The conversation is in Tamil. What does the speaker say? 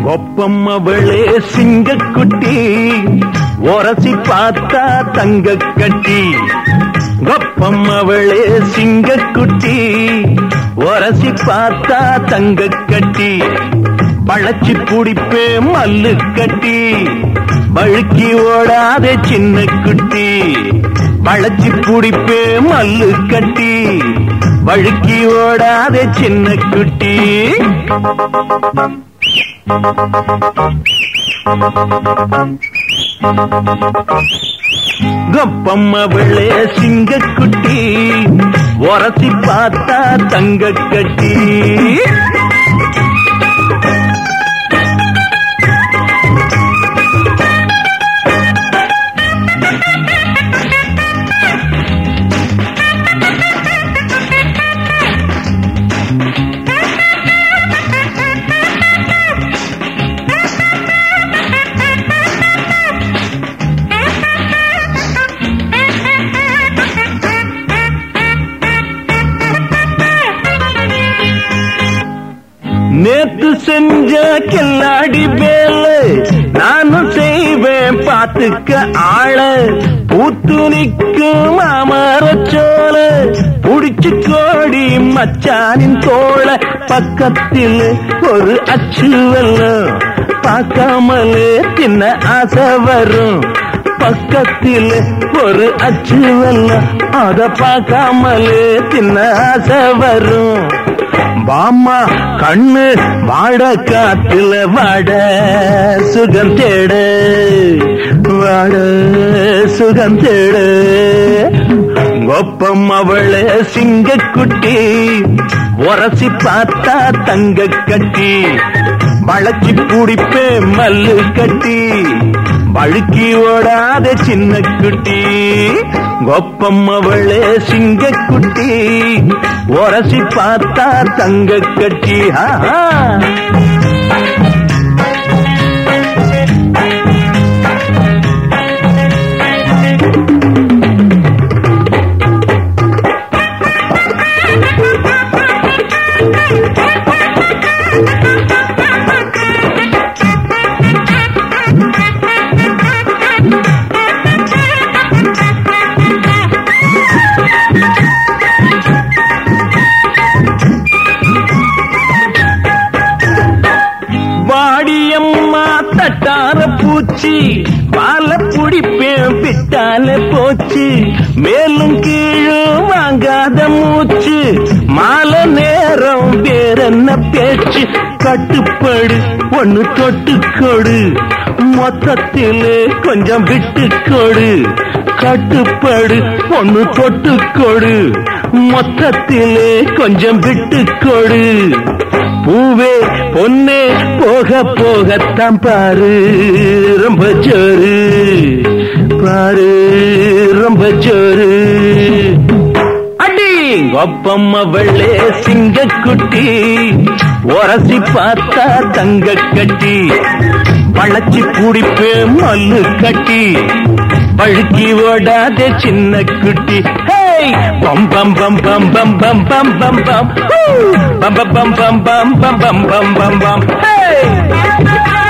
ஒப்பம்மவளே சிங்கக்குட்டி ஒரசி பார்த்தா தங்க கட்டி ஒப்பம்மவளே சிங்கக்குட்டி ஒரசி பார்த்தா தங்க கட்டி பழச்சி புடிப்பே மல்லு கட்டி வழுக்கி ஓடாத சின்ன குட்டி பழச்சி புடிப்பே மல்லு கட்டி வழுக்கி ஓடாத சின்ன குட்டி கப்பம்மவளே சிங்கக்குட்டி உரசி பார்த்தா தங்க கட்டி நேத்து செஞ்ச கில்லாடி வேலை நானும் செய்வேன் பாத்துக்க ஆள பூத்து நிற்கும் அமரச்சோல புடிச்சு கோடி மச்சானின் தோள பக்கத்தில் ஒரு அச்சு வெல்லம் பார்க்காமலே தின்ன ஆசை வரும் பக்கத்தில் ஒரு அச்சு வெல்லம் அத பார்க்காமலே தின்ன ஆசை வரும் பாமா கண்ணு வாட காத்துல வாட சுகம் தேடு வாட சுகம் தேடு ஒப்பம் அவளே சிங்கக்குட்டி உரசி பார்த்தா தங்க கட்டி வளச்சி பிடிப்பே மல்லு கட்டி வழுக்கி ஓடாத சின்ன குட்டி கொப்பம் அவளே சிங்கக்குட்டி உரசி பார்த்தா தங்க கட்டி ஆஹா வாடியம்மா தட்டார பூச்சி பால புடிப்பேன் பிட்டால போச்சு மேலும் கீழும் வாங்காத மூச்சு மாலை நேரம் வேறென்ன பேச்சு கட்டுப்படு ஒண்ணு தொட்டுக்கொடு மொத்தத்திலே கொஞ்சம் விட்டுக்கொடு கட்டுப்படு ஒண்ணு தொட்டுக்கொடு மொத்தத்திலே கொஞ்சம் விட்டுக்கொடு பூவே பொன்னே போக போகத்தான் பாரு ரொம்ப ஜோரு பாரு ரொம்ப ஜோரு அடி ஒப்பம் அவளே சிங்கக்குட்டி உரசி பார்த்தா தங்க கட்டி பழச்சி பிடிப்பே மல்லு கட்டி பழுக்கி ஓடாத சின்ன குட்டி ஹேய் பம் பம் பம் பம் பம் பம் பம் பம் பம் ஹூ! பம் பம் பம் பம் பம் பம் பம் பம் பம் பம் ஹேய்